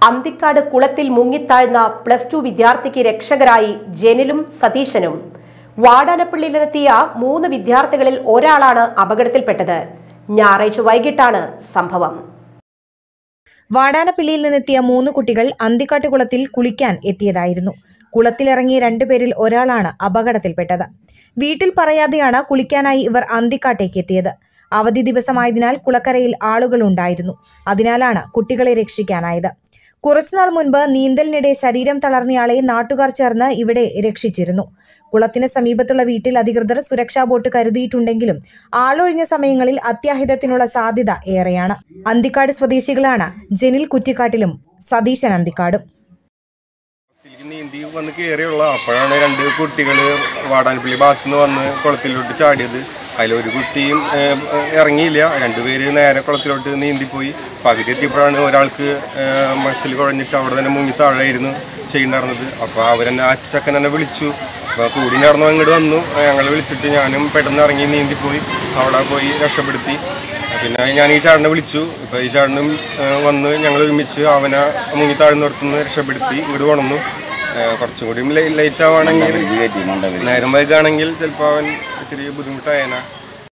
അന്തിക്കാട് കുളത്തിൽ മുങ്ങിത്താഴ്ന്ന plus two വിദ്യാർത്ഥിക്ക് രക്ഷകരായി ജെനിലും സതീശനും വാടാനപ്പള്ളിയിലെത്തിയ മൂന്ന് വിദ്യാർത്ഥികളിൽ ഒരാളാണ് അപകടത്തിൽപ്പെട്ടത് ഞായറാഴ്ച വൈകിട്ടാണ് സംഭവം വാടാനപ്പള്ളിയിൽ നിന്നെത്തിയ മൂന്ന് കുട്ടികൾ അന്തിക്കാട്ടുകുളത്തിൽ കുളിക്കാൻ എത്തിയതായിരുന്നു കുളത്തിലിറങ്ങിയ രണ്ടുപേരിൽ ഒരാളാണ് അപകടത്തിൽപ്പെട്ടത് വീട്ടിൽ പറയാതെയാണ് കുളിക്കാനായി ഇവർ അന്തിക്കാട്ടേക്ക് എത്തിയത് അവധി ദിവസമായതിനാൽ കുളക്കരയിൽ ആളുകൾ ഉണ്ടായിരുന്നു അതിനാലാണ് കുട്ടികളെ രക്ഷിക്കാനായത് കുറച്ചുനാൾ മുൻപ് നീന്തലിനിടെ ശരീരം തളർന്നയാളെ നാട്ടുകാർ ചേർന്ന് ഇവിടെ രക്ഷിച്ചിരുന്നു കുളത്തിന് സമീപത്തുള്ള വീട്ടിൽ അധികൃതർ സുരക്ഷാ ബോട്ട് കരുതിയിട്ടുണ്ടെങ്കിലും ആളൊഴിഞ്ഞ സമയങ്ങളിൽ അത്യാഹിതത്തിനുള്ള സാധ്യത ഏറെയാണ് അന്തിക്കാട് സ്വദേശികളാണ് ജനിൽ കുറ്റിക്കാട്ടിലും സതീശൻ അന്തിക്കാടും ഇതിലേക്ക് നീന്തി വന്ന് കയറിയുള്ള അപ്പോഴാണ് രണ്ട് കുട്ടികൾ വാടാനപ്പള്ളി ഭാഗത്തു നിന്ന് വന്ന് കുളത്തിലോട്ട് ചാടിയത് അതിലൊരു കുട്ടിയും ഏഹ്, ഇറങ്ങിയില്ല രണ്ടുപേര് നേരെ കുളത്തിലോട്ട് നീന്തിപ്പോയി പകുതി എത്തിയപ്പോഴാണ് ഒരാൾക്ക് മസിൽ കുഴഞ്ഞിട്ട് അവിടെ തന്നെ മുങ്ങി താഴെയായിരുന്നു ചെയ്യുന്നുണ്ടായിരുന്നത് അപ്പോൾ അവരെന്നെ ആ ചക്കൻ എന്നെ വിളിച്ചു അപ്പോൾ കൂടി നടന്നു അങ്ങോട്ട് വന്നു ഞങ്ങളെ വിളിച്ചിട്ട് ഞാനും പെട്ടെന്ന് ഇറങ്ങി നീന്തിപ്പോയി അവിടെ പോയി രക്ഷപ്പെടുത്തി പിന്നെ ഞാൻ ഈ ചാടിനെ വിളിച്ചു ഇപ്പൊ ഈ ചാടിനും ഏഹ്, വന്ന് ഞങ്ങൾ ഒരുമിച്ച് അവനെ മുങ്ങി താഴ്ന്നിടത്തുനിന്ന് രക്ഷപ്പെടുത്തി ഇങ്ങോട്ട് കൊണന്നു ഏഹ്, കുറച്ചും കൂടി ലേറ്റ് ആവുകയാണെങ്കിൽ നേരം വൈകുകയാണെങ്കിൽ ചിലപ്പോൾ അവൻ ഇത്തിരി ബുദ്ധിമുട്ടായേനെ